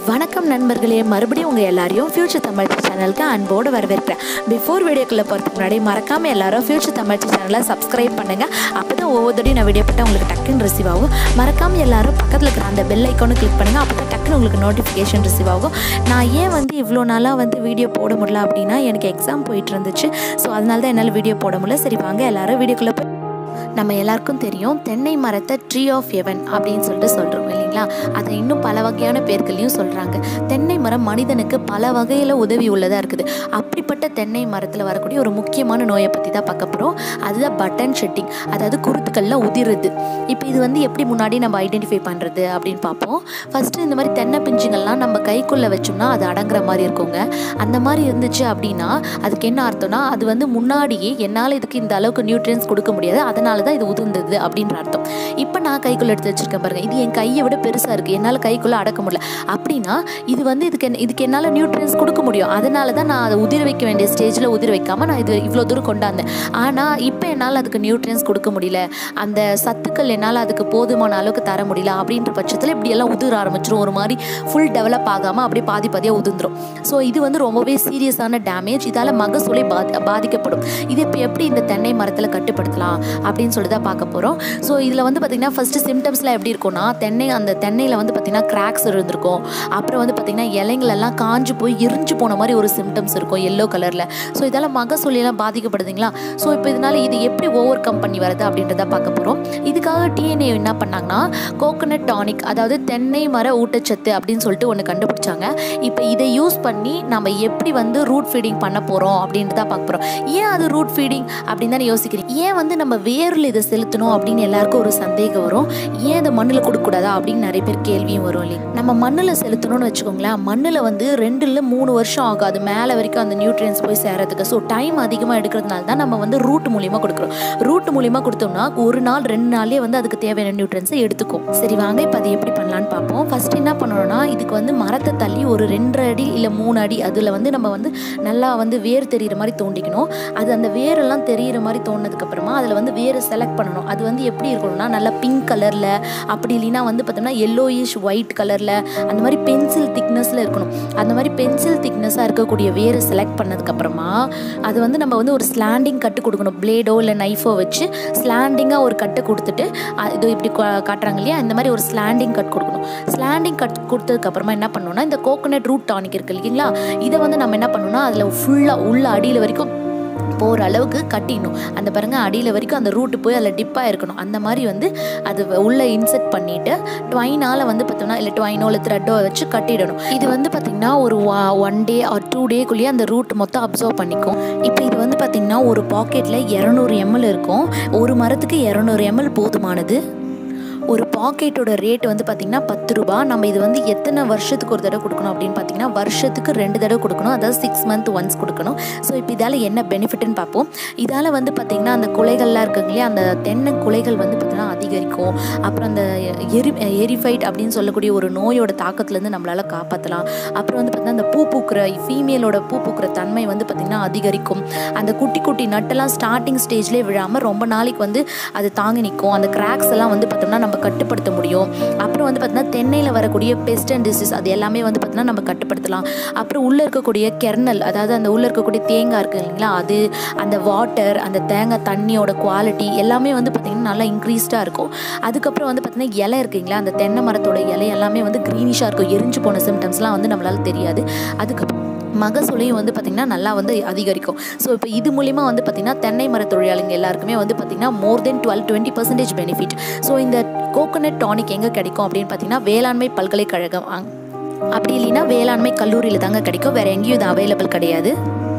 வணக்கம் நண்பர்களே மறுபடியும் உங்கள் எல்லாரையும் ஃபியூச்சர் தமிழ் சேனலுக்கு அன்போடு வரவேற்கிறேன் பிஃபோர் வீடியோக்குள்ளே போகிறதுக்கு முன்னாடி மறக்காமல் எல்லாரும் ஃபியூச்சர் தமிழ் சேனலை சப்ஸ்கிரைப் பண்ணுங்கள் அப்போ தான் ஒவ்வொருத்தரையும் நான் வீடியோ போட்டால் உங்களுக்கு டக்குன்னு ரிசீவ் ஆகும் மறக்காமல் எல்லாரும் பக்கத்தில் இருக்கிற அந்த பெல் ஐக்கானு கிளிக் பண்ணுங்கள் அப்போ தான் டக்குன்னு உங்களுக்கு நோட்டிஃபிகேஷன் ரிசீவ் ஆகும் நான் ஏன் வந்து இவ்வளோ நாளாக வந்து வீடியோ போட முடியல அப்படின்னா எனக்கு எக்ஸாம் போயிட்டு இருந்துச்சு ஸோ அதனால தான் என்னால் வீடியோ போட முடியல சரி வாங்க எல்லாரும் வீடியோக்குள்ளே போய் நம்ம எல்லாருக்கும் தெரியும் தென்னை மரத்தை ட்ரீ ஆஃப் எவன் அப்படின்னு சொல்லிட்டு சொல்கிறோம் இல்லைங்களா அதை இன்னும் பல வகையான பேர்களையும் சொல்கிறாங்க தென்னை மரம் மனிதனுக்கு பல வகையில் உதவி உள்ளதாக இருக்குது அப்படிப்பட்ட தென்னை மரத்தில் வரக்கூடிய ஒரு முக்கியமான நோயை பற்றி தான் பார்க்க போகிறோம் அதுதான் பட்டன் ஷெட்டிங் அதாவது குருத்துக்கள்ல உதிருது இப்போ இது வந்து எப்படி முன்னாடி நம்ம ஐடென்டிஃபை பண்ணுறது அப்படின்னு பார்ப்போம் ஃபஸ்ட்டு இந்த மாதிரி தென்னை பிஞ்சுங்கள்லாம் நம்ம கைக்குள்ளே வச்சோம்னா அது அடங்குற மாதிரி இருக்குங்க அந்த மாதிரி இருந்துச்சு அப்படின்னா அதுக்கு என்ன அர்த்தம்னா அது வந்து முன்னாடியே என்னால் இதுக்கு இந்த அளவுக்கு நியூட்ரியன்ஸ் கொடுக்க முடியாது அதனால தான் இது உதிர்ந்தது அப்படின்ற அர்த்தம் இப்போ நான் கைக்குள்ளே எடுத்து வச்சிருக்கேன் பாருங்க இது என் கையை விட பெருசாக இருக்குது என்னால் கைக்குள்ளே அடக்க முடியல அப்படின்னா இது வந்து இதுக்கு என்ன- இதுக்கு என்னால் நியூட்ரியன்ஸ் கொடுக்க முடியும் அதனால தான் நான் அதை உதிர வைக்க வேண்டிய ஸ்டேஜில் உதிர வைக்காமல் நான் இது இவ்வளோ தூரம் கொண்டாந்தேன் ஆனால் இப்போ என்னால் அதுக்கு நியூட்ரியன்ஸ் கொடுக்க முடியல அந்த சத்துக்கள் என்னால் அதுக்கு போதுமான அளவுக்கு தர முடியல அப்படின்ற பட்சத்தில் இப்படியெல்லாம் உதிர ஆரம்பிச்சிரும் ஒரு மாதிரி ஃபுல் டெவலப் ஆகாமல் அப்படியே பாதி பாதியாக உதிர்ந்துரும் ஸோ இது வந்து ரொம்பவே சீரியஸான டேமேஜ் இதால் மகசூலை பாதி பாதிக்கப்படும் இது இப்போ எப்படி இந்த தென்னை மரத்தில் கட்டுப்படுத்தலாம் அப்படின்னு சொல்லி தான் பார்க்க போகிறோம் ஸோ இதில் வந்து பார்த்திங்கன்னா ஃபஸ்ட்டு சிம்டம்ஸ்லாம் எப்படி இருக்கும்னா தென்னை அந்த தென்னையில் வந்து பார்த்திங்கன்னா கிராக்ஸ் இருந்திருக்கும் அப்புறம் வந்து பார்த்திங்கன்னா இலைங்களெல்லாம் காஞ்சு போய் எரிஞ்சு போன மாதிரி ஒரு சிம்டம்ஸ் இருக்கும் எல்லோ கலரில் ஸோ இதால் மகசூலியெல்லாம் பாதிக்கப்படுதுங்களா ஸோ இப்போ இதனால் இது எப்படி ஓவர் கம் பண்ணி வருது அப்படின்றத பார்க்க போகிறோம் இதுக்காக டிஎன்ஏ என்ன பண்ணாங்கன்னா கோகனட் டானிக் அதாவது தென்னை மர ஊட்டச்சத்து அப்படின்னு சொல்லிட்டு ஒன்று கண்டுபிடிச்சாங்க இப்போ இதை யூஸ் பண்ணி நம்ம எப்படி வந்து ரூட் ஃபீடிங் பண்ண போகிறோம் அப்படின்றத பார்க்க போகிறோம் ஏன் அது ரூட் ஃபீடிங் அப்படின்னு தானே யோசிக்கிறீங்க ஏன் வந்து நம்ம வேரில் இதை செலுத்தணும் அப்படின்னு எல்லாருக்கும் ஒரு சந்தேகம் வரும் ஏன் அதை மண்ணில் கொடுக்கக்கூடாதா அப்படின்னு நிறைய பேர் கேள்வியும் வரும் இல்லையா நம்ம மண்ணில் செலுத்தணும்னு வச்சுக்கோங்களேன் மண்ணில் வந்து ரெண்டுல மூணு வருஷம் ஆகும் அது மேலே வரைக்கும் அந்த நியூட்ரியன்ஸ் போய் சேரதுக்கு ஸோ டைம் அதிகமாக எடுக்கிறதுனால தான் நம்ம வந்து ரூட் மூலியமாக கொடுக்குறோம் ரூட் மூலியமாக கொடுத்தோம்னா ஒரு நாள் ரெண்டு நாள்லேயே வந்து அதுக்கு தேவையான நியூட்ரியன்ஸை எடுத்துக்கும் சரி வாங்க இப்போ அது எப்படி பண்ணலான்னு பார்ப்போம் ஃபர்ஸ்ட் என்ன பண்ணணும்னா இதுக்கு வந்து மரத்தை தள்ளி ஒரு ரெண்டரை அடி இல்லை மூணு அடி அதில் வந்து நம்ம வந்து நல்லா வந்து வேர் தெரியிற மாதிரி தோண்டிக்கணும் அது அந்த வேரெல்லாம் தெரியிற மாதிரி தோண்டினதுக்கப்புறமா அதில் வந்து வேரை செலக்ட் பண்ணணும் அது வந்து எப்படி இருக்கணும்னா நல்லா பிங்க் கலரில் அப்படி இல்லைன்னா வந்து பார்த்தோம்னா எல்லோயிஷ் ஒயிட் கலரில் அந்த மாதிரி பென்சில் திக்னஸில் இருக்கணும் அந்த மாதிரி பென்சில் திக்னஸாக இருக்கக்கூடிய வேரை செலக்ட் பண்ணதுக்கப்புறமா அது வந்து நம்ம வந்து ஒரு ஸ்லாண்டிங் கட்டு கொடுக்கணும் பிளேடோ இல்லை நைஃபோ வச்சு ஸ்லாண்டிங்காக ஒரு கட்டு கொடுத்துட்டு அ- இது இப்படி கா- காட்டுறாங்க இல்லையா இந்த மாதிரி ஒரு ஸ்லாண்டிங் கட் கொடுக்கணும் ஸ்லாண்டிங் கட் கொடுத்ததுக்கப்புறமா என்ன பண்ணணும்னா இந்த கோகோனட் ரூட் டானிக் இருக்கு இல்லைங்களா இதை வந்து நம்ம என்ன பண்ணணும்னா அதில் ஃபுல்லாக உள்ள அடியில் வரைக்கும் போகிற அளவுக்கு கட்டிடணும் அந்த பாருங்க அடியில் வரைக்கும் அந்த ரூட்டு போய் அதில் டிப்பாக இருக்கணும் அந்த மாதிரி வந்து அது உள்ளே இன்செர்ட் பண்ணிவிட்டு ட்வைனால் வந்து பார்த்தோம்னா இல்லை ட்வைனோ இல்லை த்ரெட்டோ வச்சு கட்டிடணும் இது வந்து பார்த்திங்கன்னா ஒரு ஒன் டே ஆர் டூ டேக்குள்ளேயே அந்த ரூட் மொத்தம் அப்சர்வ் பண்ணிக்கும் இப்போ இது வந்து பார்த்திங்கன்னா ஒரு பாக்கெட்டில் இரநூறு எம்எல் இருக்கும் ஒரு மரத்துக்கு இரநூறு எம்எல் போதுமானது ஒரு பாக்கெட்டோட ரேட் வந்து பார்த்திங்கன்னா பத்து ரூபா நம்ம இது வந்து எத்தனை வருஷத்துக்கு ஒரு தடவை கொடுக்கணும் அப்படின்னு பார்த்தீங்கன்னா வருஷத்துக்கு ரெண்டு தடவை கொடுக்கணும் அதாவது சிக்ஸ் மந்த் ஒன்ஸ் கொடுக்கணும் ஸோ இப்போ இதால் என்ன பெனிஃபிட்னு பார்ப்போம் இதால் வந்து பார்த்திங்கன்னா அந்த குலைகள்லாம் இருக்குங்க இல்லையா அந்த தென்னை குலைகள் வந்து பார்த்திங்கன்னா அதிகரிக்கும் அப்புறம் அந்த எரி எரிஃபைட் அப்படின்னு சொல்லக்கூடிய ஒரு நோயோட தாக்கத்துலேருந்து நம்மளால் காப்பாற்றலாம் அப்புறம் வந்து பார்த்திங்கன்னா அந்த பூ பூக்கிற ஃபீமேலோட பூ பூக்கிற தன்மை வந்து பார்த்திங்கன்னா அதிகரிக்கும் அந்த குட்டி குட்டி நட்டெல்லாம் ஸ்டார்டிங் ஸ்டேஜ்லேயே விழாமல் ரொம்ப நாளைக்கு வந்து அது தாங்கி நிற்கும் அந்த கிராக்ஸ் எல்லாம் வந்து பார்த்தோம்னா நம்ம கட்டுப்படுத்த முடியும் அப்புறம் வந்து பார்த்தீங்கன்னா தென்னையில் வரக்கூடிய பெஸ்ட் அண்ட் டிசீஸ் அது எல்லாமே வந்து பார்த்தீங்கன்னா நம்ம கட்டுப்படுத்தலாம் அப்புறம் உள்ளே இருக்கக்கூடிய கெர்னல் அதாவது அந்த உள்ளே இருக்கக்கூடிய தேங்காய் இருக்குது இல்லைங்களா அது அந்த வாட்டர் அந்த தேங்காய் தண்ணியோட குவாலிட்டி எல்லாமே வந்து பார்த்திங்கன்னா நல்லா இன்க்ரீஸ்டாக இருக்கும் அதுக்கப்புறம் வந்து பார்த்திங்கன்னா இலை இருக்குங்களா அந்த தென்னை மரத்தோட இலை எல்லாமே வந்து க்ரீனிஷாக இருக்கும் எரிஞ்சு போன சிம்டம்ஸ்லாம் வந்து நம்மளால தெரியாது அதுக்கப்புறம் மகசூலையும் வந்து பார்த்திங்கன்னா நல்லா வந்து அதிகரிக்கும் ஸோ இப்போ இது மூலிமா வந்து பார்த்திங்கன்னா தென்னை மர தொழிலாளிங்க எல்லாருக்குமே வந்து பார்த்திங்கன்னா more then twelve twenty percentage benefit so இந்த கோகோனட் டானிக் எங்கே கிடைக்கும் அப்படின்னு பார்த்தீங்கன்னா வேளாண்மை பல்கலைக்கழகம் அங்- அப்படி இல்லைன்னா வேளாண்மை கல்லூரியில் தாங்க கிடைக்கும் வேறு எங்கேயும் இது அவைலபிள் கிடையாது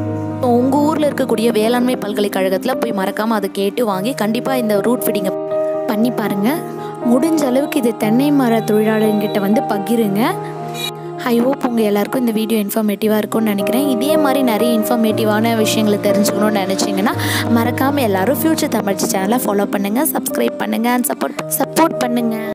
உங்கள் ஊரில் இருக்கக்கூடிய வேளாண்மை பல்கலைக்கழகத்தில் போய் மறக்காமல் அதை கேட்டு வாங்கி கண்டிப்பாக இந்த ரூட் ஃபிட்டிங்கை பண்ணி பாருங்கள் முடிஞ்ச அளவுக்கு இது தென்னை மர தொழிலாளர்கிட்ட வந்து பகிருங்க ஐ ஹோப் உங்கள் எல்லாருக்கும் இந்த வீடியோ இன்ஃபர்மேட்டிவாக இருக்கும்னு நினைக்கிறேன் இதே மாதிரி நிறைய இன்ஃபர்மேட்டிவான விஷயங்களை தெரிஞ்சுக்கணும்னு நினச்சிங்கன்னா மறக்காமல் எல்லாரும் ஃப்யூச்சர் தமிழ் சேனலை ஃபாலோ பண்ணுங்கள் சப்ஸ்கிரைப் பண்ணுங்கள் அண்ட் சப்போர்ட் சப்போர்ட் பண்ணுங்கள்